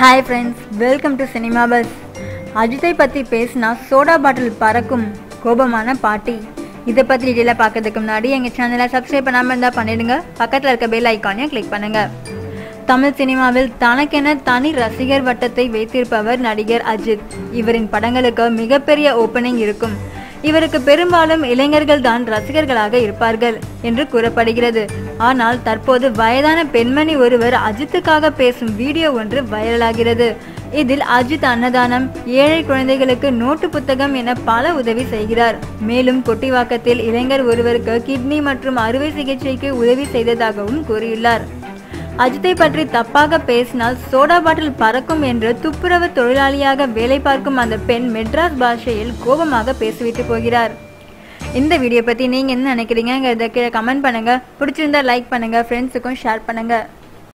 hi friends welcome to cinema buzz அஜித்தை பற்றி பேசினா சோடா பாட்டில் பறக்கும் கோபமான பாட்டி இதை பற்றி டீட்டெயிலாக பார்க்கறதுக்கு முன்னாடி எங்கள் சேனலை சப்ஸ்கிரைப் பண்ணாமல் இருந்தால் பண்ணிடுங்க பக்கத்தில் இருக்க பெல் ஐக்கானையும் கிளிக் பண்ணுங்கள் தமிழ் சினிமாவில் தனக்கென தனி ரசிகர் வட்டத்தை வைத்திருப்பவர் நடிகர் அஜித் இவரின் படங்களுக்கு மிகப்பெரிய ஓப்பனிங் இருக்கும் இவருக்கு பெரும்பாலும் இளைஞர்கள் தான் ரசிகர்களாக இருப்பார்கள் என்று கூறப்படுகிறது ஆனால் தற்போது வயதான பெண்மணி ஒருவர் அஜித்துக்காக பேசும் வீடியோ ஒன்று வைரலாகிறது இதில் அஜித் அன்னதானம் ஏழை குழந்தைகளுக்கு நோட்டு புத்தகம் என பல உதவி செய்கிறார் மேலும் கொட்டிவாக்கத்தில் இளைஞர் ஒருவருக்கு கிட்னி மற்றும் அறுவை சிகிச்சைக்கு உதவி செய்ததாகவும் கூறியுள்ளார் அஜித்தை பற்றி தப்பாக பேசினால் சோடா பாட்டில் பறக்கும் என்று துப்புரவு தொழிலாளியாக வேலை பார்க்கும் அந்த பெண் மெட்ராஸ் பாஷையில் கோபமாக பேசிவிட்டு போகிறார் இந்த வீடியோ பற்றி நீங்கள் என்ன நினைக்கிறீங்கிறத கீழே கமெண்ட் பண்ணுங்கள் பிடிச்சிருந்தா லைக் பண்ணுங்கள் ஃப்ரெண்ட்ஸுக்கும் ஷேர் பண்ணுங்கள்